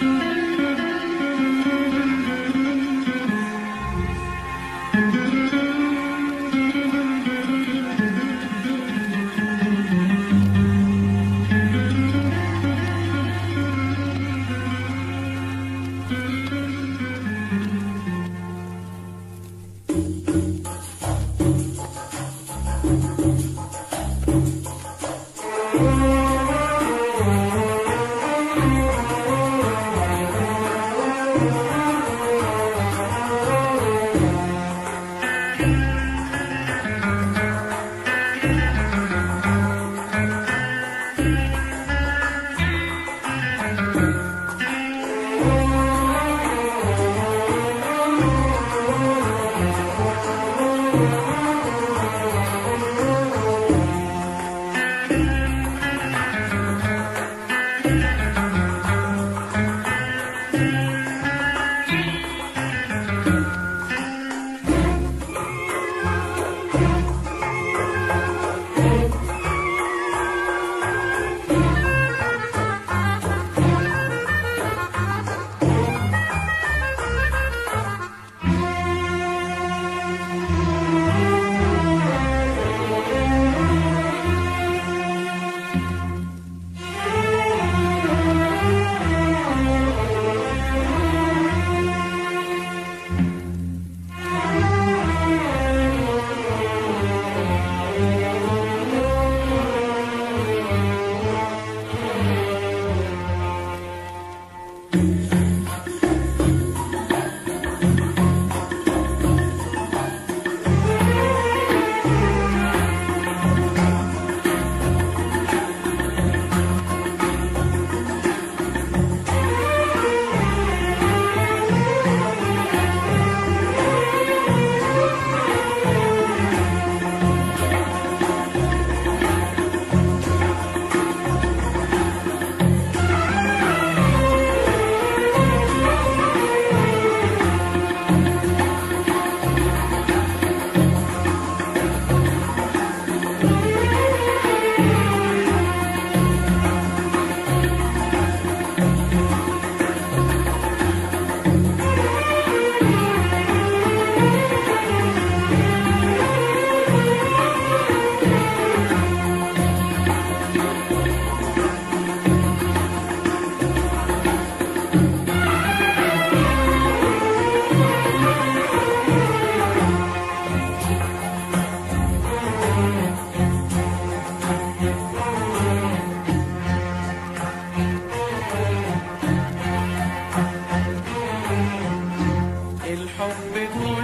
الحب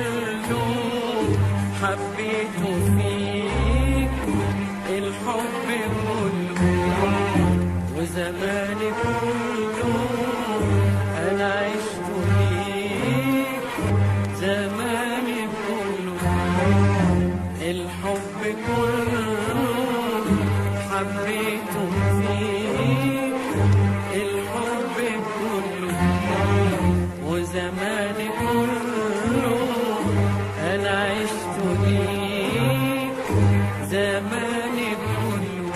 كله حبيته فيك الحب كله وزماني كله انا عشت ليك زماني كله الحب كله حبيته فيك الحب كله وزماني كله انا عشت ليك زماني كله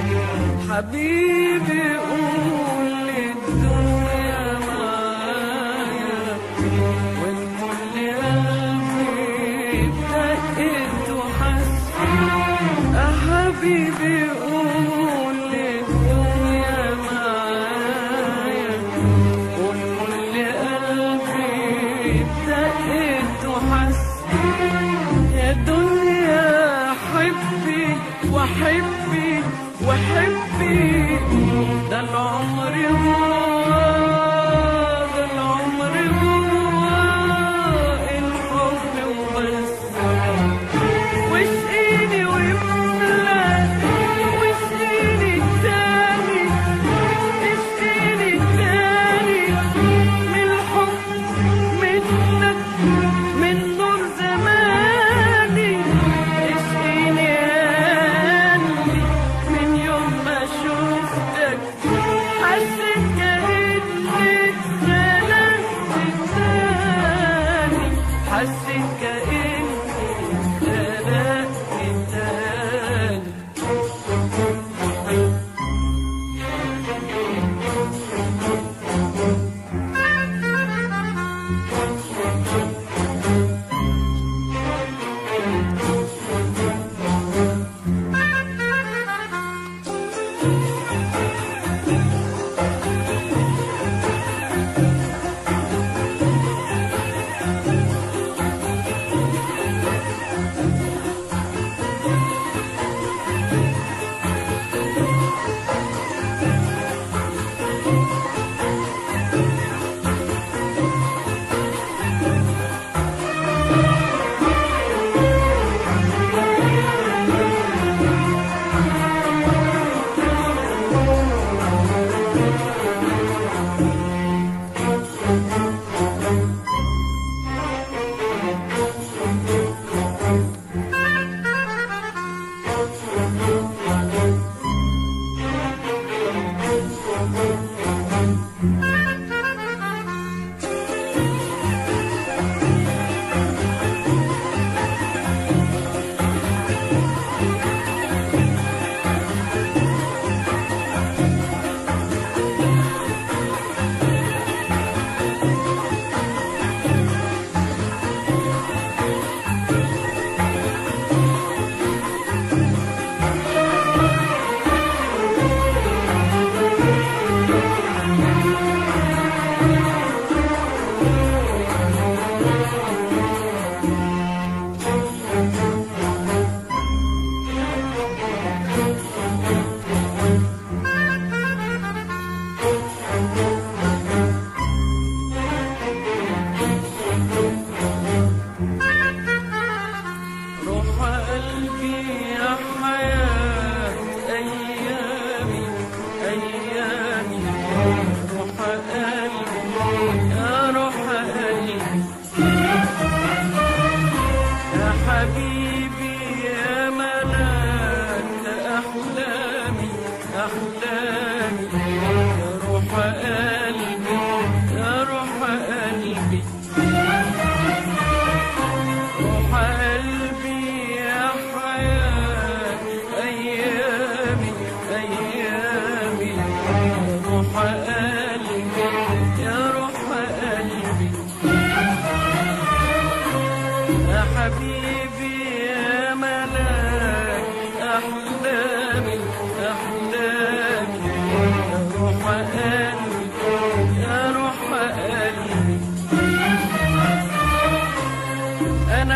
حبيبي قول للدنيا معايا والكل قلبي بدقت وحس يا حبيبي قول للدنيا معايا والكل قلبي بدقت وحس يا دنيا حبي وحبي وحبي ده العمر هو ده العمر هو الحب وبس واسقيني واملا واسقيني تاني اسقيني تاني من الحب منك من نور زماني اسقيني يا قلبي من يوم ما شفتك حسيت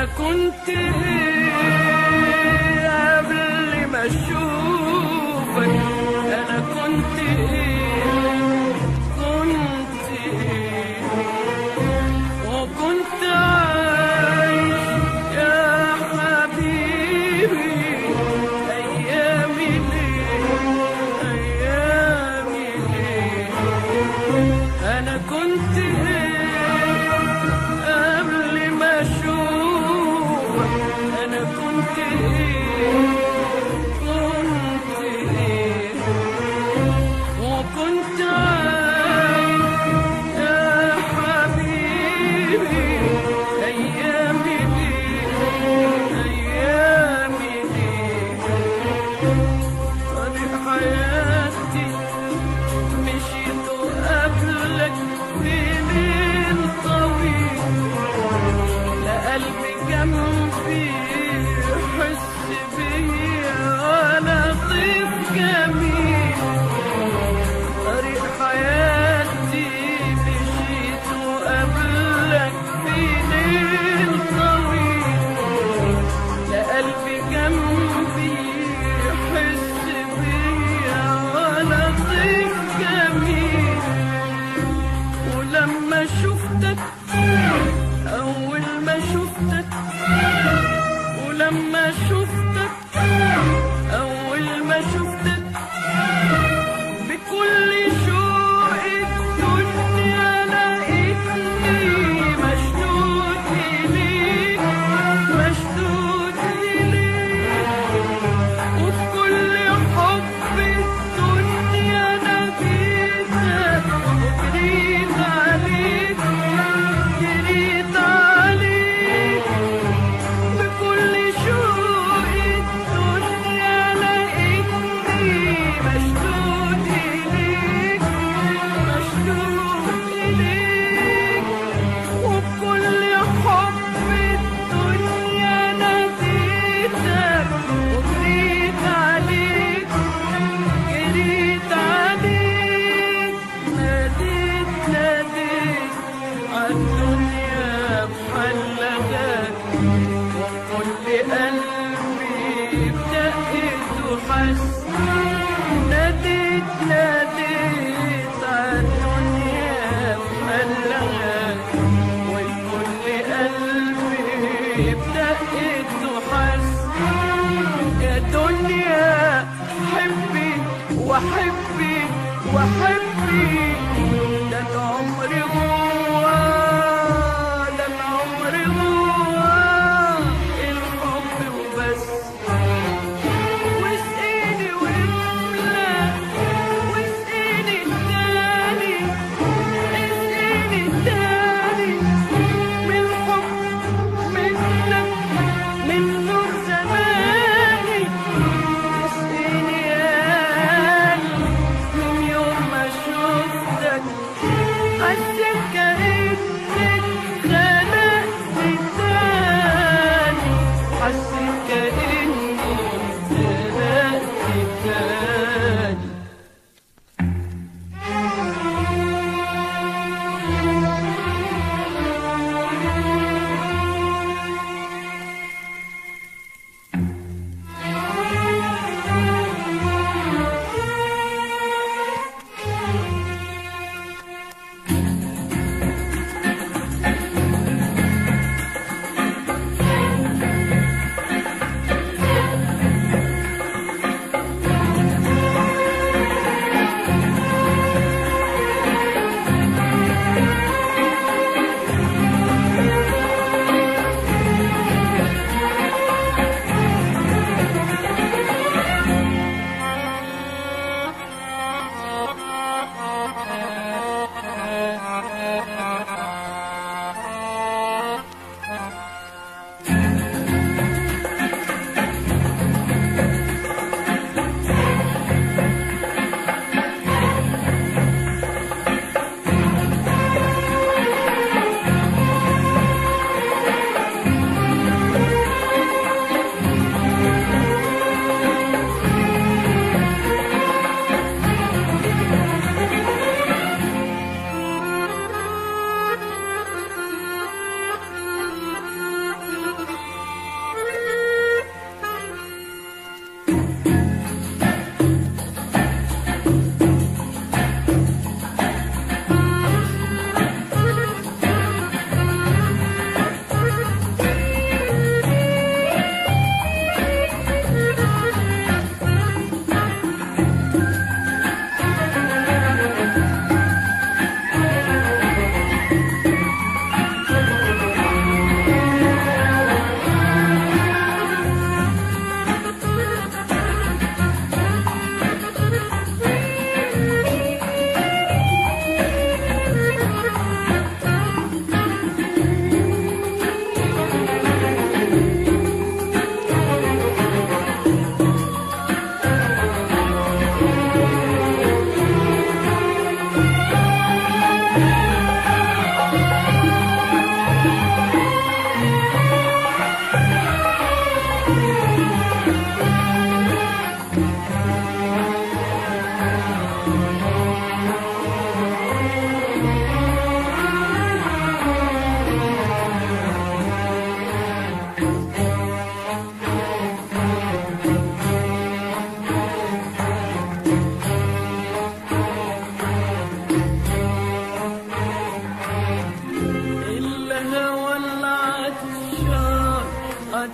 انا كنت ايه قبل ما اشوفك انا كنت ايه كنت ايه وكنت عايش يا حبيبي ايامي ليه ايامي ليه انا كنت ايه قبل ما اشوفك انا كنت ايه كنت ايه وكنت عايش يا حبيبي ايامي ليه ايامي ليه طريق حياتي مشيت قبلك في ليل طويل لا قلبي جنبي يحس بيا ولا طيف جميل طريق حياتي مشيت قبلك في ليل طويل لا قلبي جنبي يحس بيا ولا طيف جميل ولما شفتك أول ما شفتك ولما شفتك أول ما شفتك بكل شوق الدنيا لقيتني مشدود إليك مشدود إليك وبكل حب الدنيا نبيتك وجريت عليك جريت عليك بكل شوق الدنيا لقيتني مشدود إليك مشدود إليك وبكل حب الدنيا ناديتك وجريت عليك جريت عليك ناديت ناديت عالدنيا بحلقات وكل قلبي بدقت وحس ناديت ناديت عالدنيا بحلقات والكل قلبي بدقت وحس يا دنيا حبي وحبي وحبي ده العمر جوا ده العمر جوا الحب وبس واسقيني واملا واسقيني التاني اسقيني التاني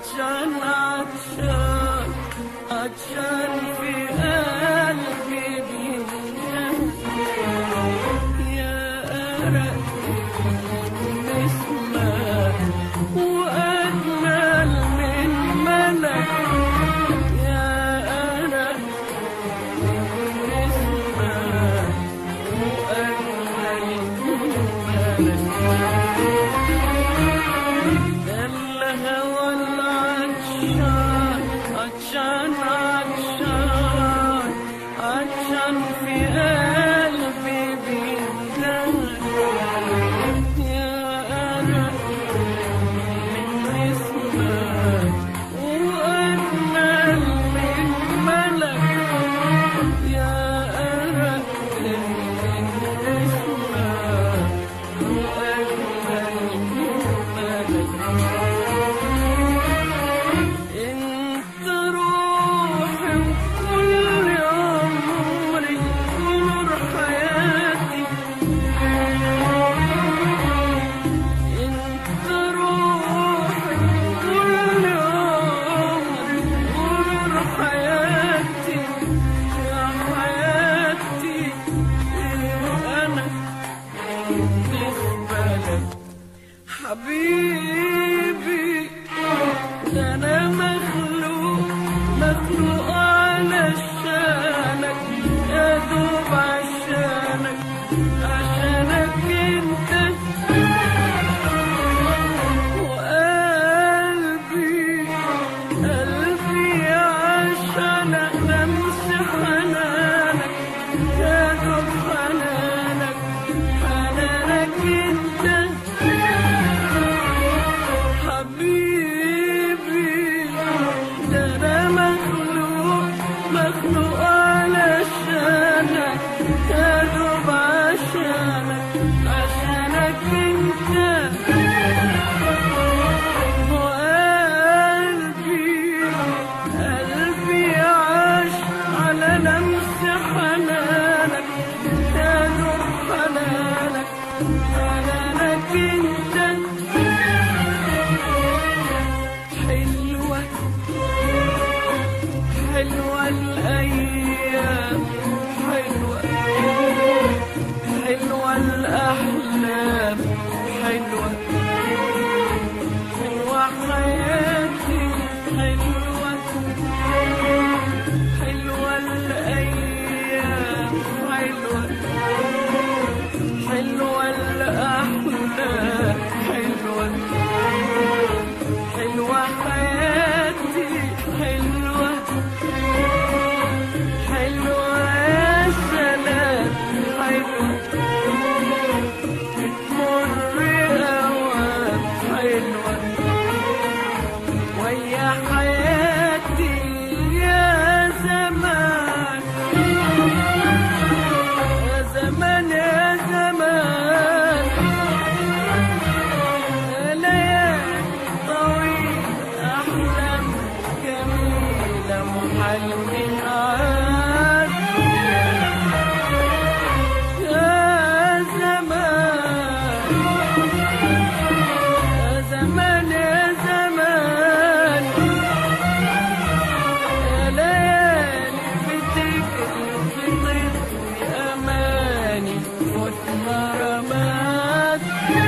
عطشان عطشان عطشان في قلبي بينجح يا أرق نسمة وأجمل من ملك يا أرق نسمة وأجمل من ملك ده الهوى العطشان عطشان عطشان عطشان في قلبي بيندهك يا أنا من اسمك وأجمل من ملك يا أنا من اسمك وأجمل من ملك انت روحي وكل عمري ونور حياتي انت روحي وكل عمري ونور حياتي يا حياتي انا بالنسبة لك حبيبي ده انا مخلوق مخلوق علشانك يا دوب عشانك عشانك انت وقلبي قلبي عشانك لمس حنانك يا دوب حنانك حنانك انت حبيبي ده انا مخلوق مخلوق علشانك يا دوب عشانك عشانك انت وقلبي قلبي عاش على لمس حنانك يا نور حنانك حنانك انت حلوة حلوة الأيام حلوة حلوة الأحلام حلوة حلوة حياتي حلوة حلوة الأيام حلوة حلوة الأحلام حلوة حلوة حياتي حلوة حلوة يا سلام حلوة بتمر أوام حلوة ويا حياتي يا زمان يا زمان يا زمان ليالي طويل أحلام جميلة محل من عاد يا زمان يا زمان يا زمان يا ليالي بتجري بتطوي أماني فوتنا رماد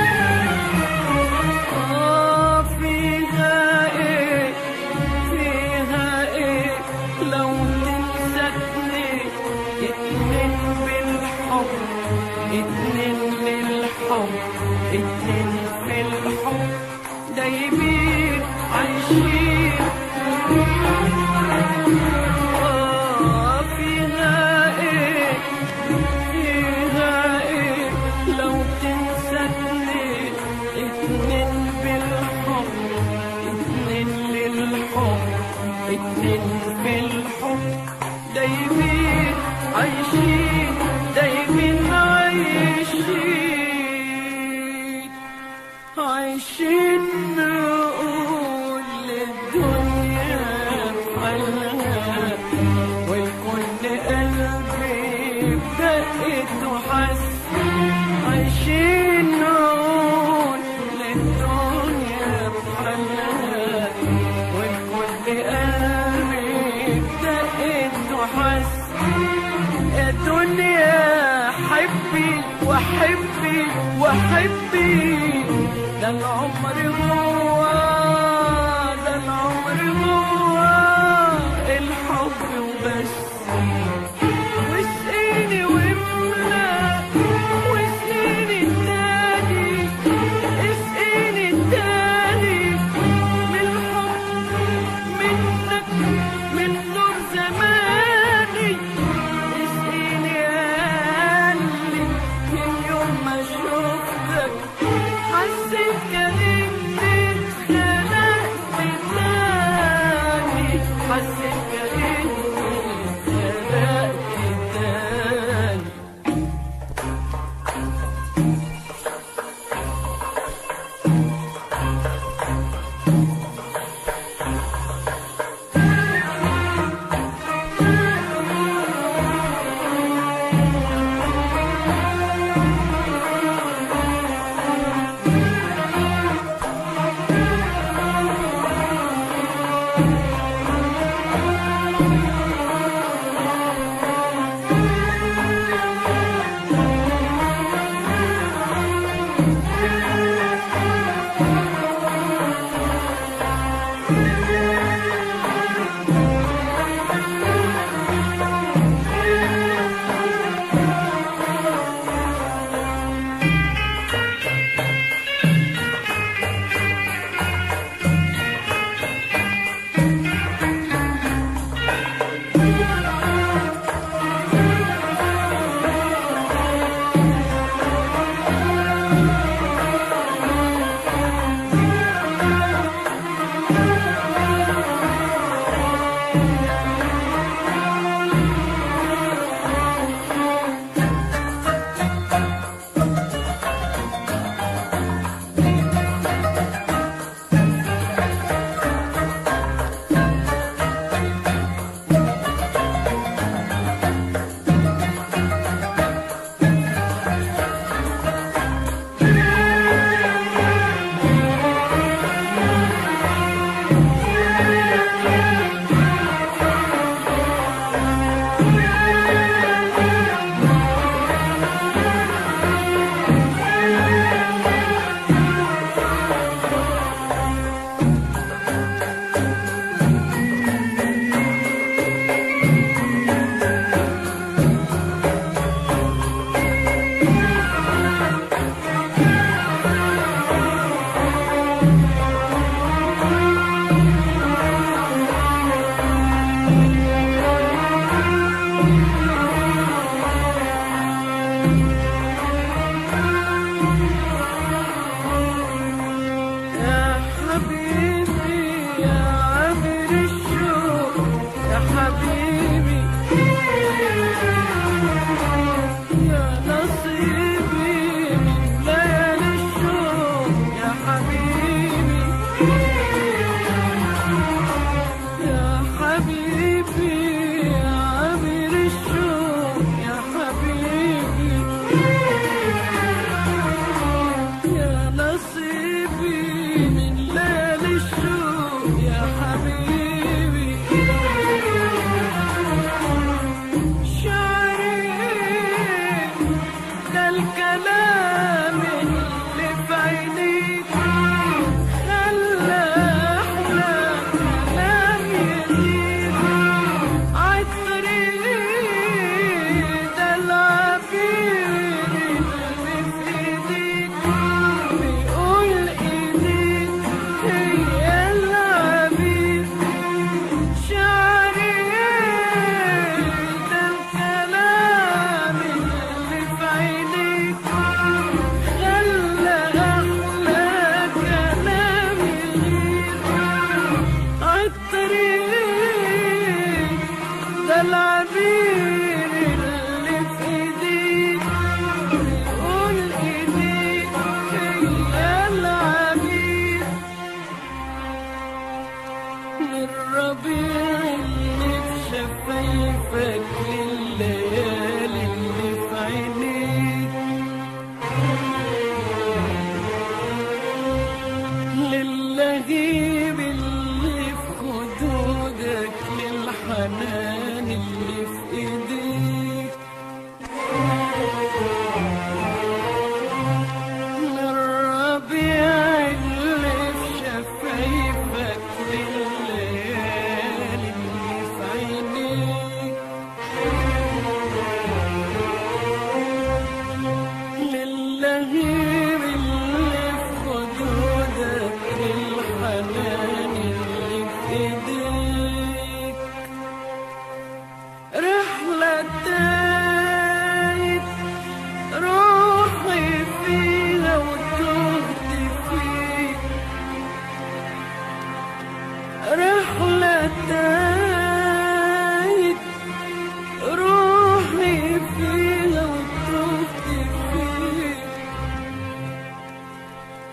آه فيها إيه فيها إيه لو تنسكني اتنين بالحب اتنين للحب اتنين في الحب دايبين عايشين آه فيها إيه فيها إيه لو تنسكني اتنين بالحب اتنين للحب اتنين في الحب دايمين عايشين دايمين عايشين عايشين نقول للدنيا بحالها والكل قلبي بدقت وحس عايشين نقول للدنيا بحالها وحبي ده العمر جوا ده العمر جوا الحب وبس واسقيني واملى واسقيني التاني اسقيني التاني من الحب منك من نور زماني اسقيني يا قلبي من يوم ما شفتك حسيت كأني اتخلقت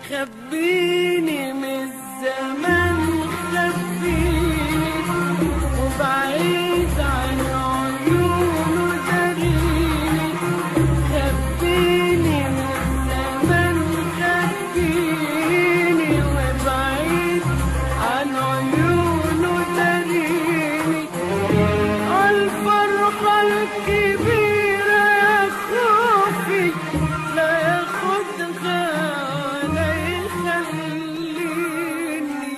خبيني من الزمان خبيني وبعيد عن عيونه داريني خبيني من الزمان خبيني وبعيد عن عيونه داريني الفرحة الكبيرة يا خوفي لا ياخدها ولا يخليني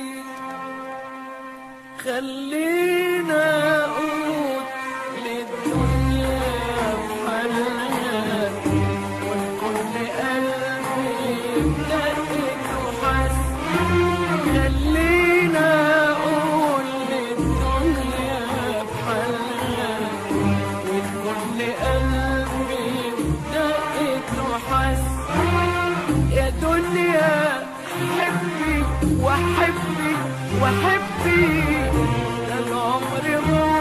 خلينا أقول للدنيا بحالها والكل قلبي بدقت وحس خلينا أقول للدنيا بحالها والكل قلبي بدقت وحس يا دنيا حبي وحبي وحبي ده العمر هو